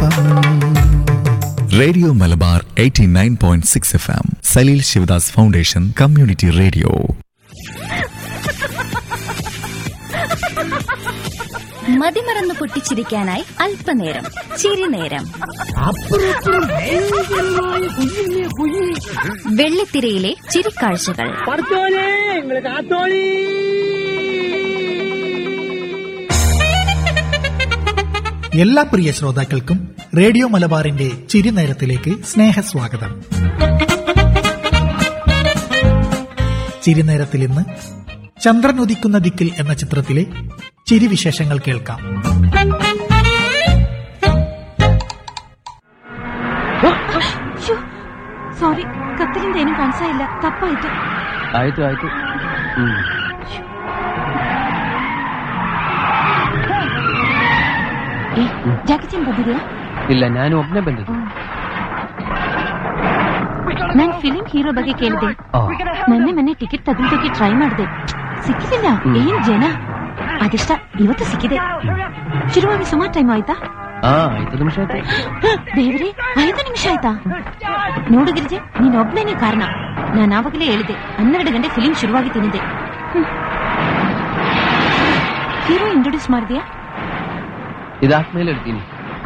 F radio Malabar 89.6 F M Saleel Sivadas foundation community radio മതിമറന്ന് പൊട്ടിച്ചിരിക്കാനായി അല്പനേരം ചിരിനേരം വെള്ളിത്തിരയിലെ ചിരിക്കാഴ്ചകൾ പഠിച്ചോലേ നിങ്ങള് കാത്തോളി എല്ലാ പ്രിയ ശ്രോതാക്കൾക്കും റേഡിയോ മലബാറിന്റെ ചിരിനേരത്തിലേക്ക് സ്നേഹസ്വാഗതം ചിരിനേരത്തിൽ ഇന്ന് ചന്ദ്രൻ ഉദിക്കുന്ന ദിക്കിൽ എന്ന ചിത്രത്തിലെ ചിരിവിശേഷങ്ങൾ കേൾക്കാം സോറി കത്തിലിന്തേനും മനസ്സായില്ല തപ്പായിട്ട് ಆಯ್ತು ಆಯ್ತು ಹ್ಮ್ ಏ ಜಾಕಿಚಿನ್ ಬಂದಿದ್ಯಾ ಇಲ್ಲ ನಾನು ಒಬ್ನೇ ಬಂದಿದ್ದು ನಾನ್ ಫಿಲಿಂ ಹೀರೋ ಬಗ್ಗೆ ಕೇಳಿದೆ ಆ, ಮೊನ್ನೆ ಮೊನ್ನೆ ಟಿಕೆಟ್ ತಗೊಳ್ದಕ್ಕೆ ಟ್ರೈ ಮಾಡಿದೆ ಸಿಕ್ಕಿದಿಲ್ಲ ಏನ್ ಜನ ಅದೆಷ್ಟ ಇವತ್ತು ಸಿಕ್ಕಿದೆ ಶುರುವಾಗಿ ಸುಮಾರು ಟೈಮ್ ಆಯ್ತಾ ಆ ಐದು ನಿಮಿಷ ಆಯ್ತು ದೇವ್ರೆ ಐದು ನಿಮಿಷ ಆಯ್ತಾ ನೋಡು ಗಿರಿಜೆ ನೀನ್ ಒಬ್ನೇನೆ ಕಾರಣ ನಾನು ಆವಾಗಲೇ ಹೇಳಿದೆ ಹನ್ನೆರಡು ಗಂಟೆ ಫಿಲಿಂ ಶುರುವಾಗಿ ತಿನ್ನಿದೆ ಹೀರೋ ಇಂಟ್ರೊಡ್ಯೂಸ್ ಮಾಡಿದ್ಯಾ ಇದಾದ್ಮೇಲೆ ಇಡ್ತೀನಿ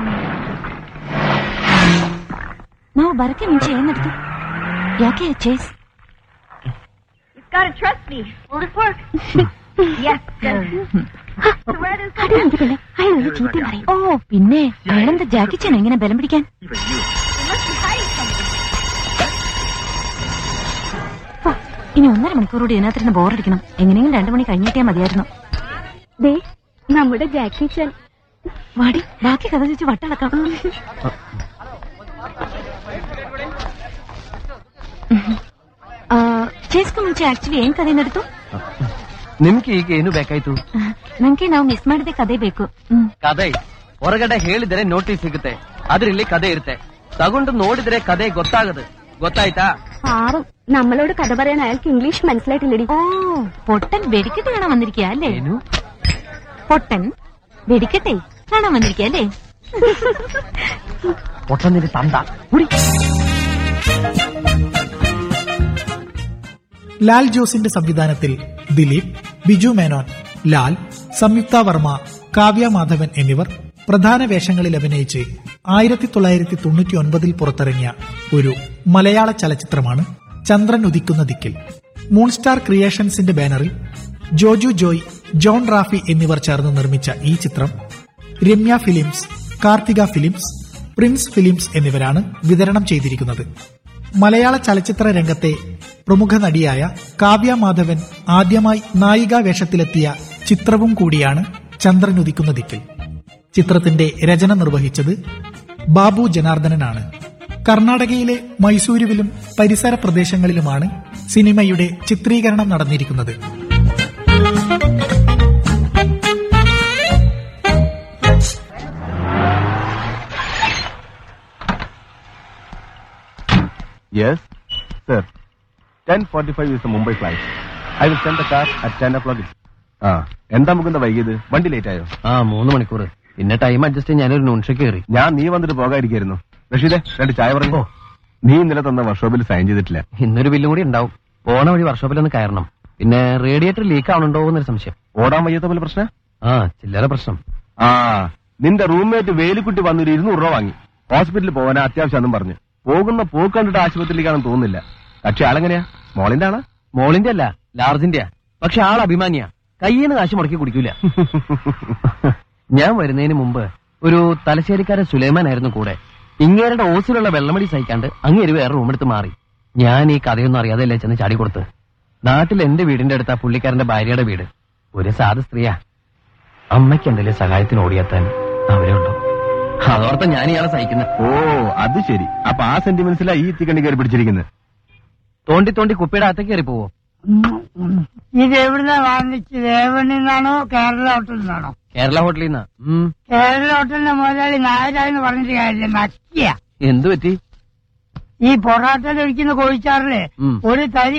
ನಾವು ಬರಕ್ಕೆ ಮುಂಚೆ ಏನ್ ನಡ್ತು ಯಾಕೆ chase Gotta trust me. Will this work? yes. the red is അടി വന്നിട്ടില്ലേ അയാളൊരു ചീത്ത പറയും ഓ പിന്നെ അയാളെന്താ ജാക്കിച്ചാണ് എങ്ങനെ ബലം പിടിക്കാൻ ഓ, ഇനി ഒന്നര മണിക്കൂർ കൂടി ഇതിനകത്തിരുന്ന് ബോറടിക്കണം എങ്ങനെയെങ്കിലും രണ്ടു മണി കഴിഞ്ഞിട്ടേ മതിയായിരുന്നു ദേ നമ്മുടെ ജാക്കി ചാൻ വാടി ബാക്കി കഥ ചോദിച്ച് വട്ടളക്കാം ಚೇಸ್ಗೂ ಮುಂಚೆ ಆಕ್ಚುಲಿ ಏನ್ ಕದೆ ನಡೆದು ನಿಮ್ಗೆ ಈಗ ಏನು ಬೇಕಾಯ್ತು ನಂಗೆ ನಾವು ಮಿಸ್ ಮಾಡಿದೆ ಕದೆ ಬೇಕು ಹ್ಮ್ ಕದೆ ಹೊರಗಡೆ ಹೇಳಿದರೆ ನೋಟಿಸ್ ಸಿಗುತ್ತೆ ಆದ್ರೆ ಇಲ್ಲಿ ಕದೆ ಇರುತ್ತೆ ತಗೊಂಡು ನೋಡಿದ್ರೆ ಕದೆ ಗೊತ್ತಾಗದು ಗೊತ್ತಾಯ್ತಾ പാവം നമ്മളോട് കഥ പറയാൻ അയാൾക്ക് ഇംഗ്ലീഷ് മനസ്സിലായിട്ടില്ലടി ഓ പൊട്ടൻ വെടിക്കെട്ട് കാണാൻ വന്നിരിക്കുക അല്ലേ ಏನು പൊട്ടൻ വെടിക്കെട്ടെ കാണാൻ വന്നിരിക്കുക അല്ലേ പൊട്ടന്നിന്റെ തന്ത കുടി ലാൽ ജോസിന്റെ സംവിധാനത്തിൽ ദിലീപ് ബിജു മേനോൻ ലാൽ സംയുക്ത വർമ്മ കാവ്യ മാധവൻ എന്നിവർ പ്രധാന വേഷങ്ങളിൽ അഭിനയിച്ച് ആയിരത്തി തൊള്ളായിരത്തി തൊണ്ണൂറ്റി ഒൻപതിൽ പുറത്തിറങ്ങിയ ഒരു മലയാള ചലച്ചിത്രമാണ് ചന്ദ്രൻ ഉദിക്കുന്ന ദിക്കിൽ മൂൺസ്റ്റാർ ക്രിയേഷൻസിന്റെ ബാനറിൽ ജോജു ജോയ് ജോൺ റാഫി എന്നിവർ ചേർന്ന് നിർമ്മിച്ച ഈ ചിത്രം Ramya films Karthika films Prince films എന്നിവരാണ് വിതരണം ചെയ്തിരിക്കുന്നത് മലയാള ചലച്ചിത്ര രംഗത്തെ പ്രമുഖ നടിയായ കാവ്യ മാധവൻ ആദ്യമായി നായികാ വേഷത്തിലെത്തിയ ചിത്രവും കൂടിയാണ് ചന്ദ്രൻ ഉദിക്കുന്ന ദിക്കിൽ ചിത്രത്തിന്റെ രചന നിർവഹിച്ചത് ബാബു ജനാർദ്ദനനാണ് കർണാടകയിലെ മൈസൂരുവിലും പരിസര പ്രദേശങ്ങളിലുമാണ് സിനിമയുടെ ചിത്രീകരണം നടന്നിരിക്കുന്നത് Yes, sir. 10:45 is the Mumbai flight. I will send the car at 10 o'clock. ആ എന്താ മുകുന്ദ വൈകിയത് വണ്ടി ലേറ്റ് ആയോ ആ മൂന്ന് മണിക്കൂർ പിന്നെ ടൈം അഡ്ജസ്റ്റ് ചെയ്യാൻ ഞാനൊരു നൂൺഷയ്ക്ക് കയറി ഞാൻ നീ വന്നിട്ട് പോകാതിരിക്കായിരുന്നു റഷീദെ രണ്ട് ചായ പറഞ്ഞു നീ ഇന്നലെ തന്ന വർക്ക്ഷോപ്പിൽ സൈൻ ചെയ്തിട്ടില്ല ഇന്നൊരു ബില്ലും കൂടി ഉണ്ടാവും പോണ വഴി വർക്ക്ഷോപ്പിലൊന്ന് കയറണം പിന്നെ റേഡിയേറ്റർ ലീക്ക് ആവണുണ്ടോ എന്നൊരു സംശയം ഓടാൻ വയ്യാത്ത പോലെ പ്രശ്നം ആ ചില്ലറ പ്രശ്നം ആ നിന്റെ റൂംമേറ്റ് വേലിക്കുട്ടി വന്നൊരു ഇരുന്നൂറ് രൂപ വാങ്ങി ഹോസ്പിറ്റലിൽ പോകാൻ അത്യാവശ്യം പറഞ്ഞു പോകുന്ന പോക്ക് കണ്ടിട്ട് ആശുപത്രിയിലേക്കാണെന്ന് തോന്നുന്നില്ല പക്ഷെ ആളെങ്ങനെയാ സ്മോളിന്റെ ആളാ മോളിന്റെ അല്ല ലാർജിന്റെ പക്ഷെ ആൾ അഭിമാനിയാ കയ്യിന്ന് കാശ് മുടക്കി കുടിക്കൂല ഞാൻ വരുന്നതിന് മുമ്പ് ഒരു തലശ്ശേരിക്കാരൻ സുലൈമാനായിരുന്നു കൂടെ ഇങ്ങേരുടെ ഓസിലുള്ള വെള്ളമടി സഹിക്കാണ്ട് അങ്ങേര് വേറെ റൂമെടുത്ത് മാറി ഞാൻ ഈ കഥയൊന്നും അറിയാതെയല്ലേ ചെന്ന് ചാടി കൊടുത്ത് നാട്ടിൽ എന്റെ വീടിന്റെ അടുത്താ പുള്ളിക്കാരന്റെ ഭാര്യയുടെ വീട് ഒരു സാധു സ്ത്രീയാ അമ്മയ്ക്ക് എന്തെങ്കിലും സഹായത്തിന് ഓടിയെത്താൻ അവരെ ഉണ്ടോ അതോർത്ത ഞാൻ ഇയാളെ സഹിക്കുന്നത് ഓ അത് ശരി അപ്പൊ ആ സെന്റിമെന്റ്സിലാ ഈ തിക്കണ്ടി കയറി പിടിച്ചിരിക്കുന്നത് തോണ്ടി തോണ്ടി കുപ്പിയുടെ അകത്തേക്ക് കയറി പോവോ ഇത് എവിടുന്ന വാങ്ങിച്ചത് എവിടെ നിന്നാണോ കേരള ഹോട്ടലിൽ നിന്നാണോ കേരള ഹോട്ടലിൽ നിന്നാ ഉം. കേരള ഹോട്ടലിന്റെ മുതലാളി നായരായെന്ന് പറഞ്ഞിട്ട് കാര്യമില്ല നക്കിയ എന്ത് പറ്റി ഈ പൊറാട്ടയിൽ ഒഴിക്കുന്ന കോഴിച്ചാറില് ഉം. ഒരു തരി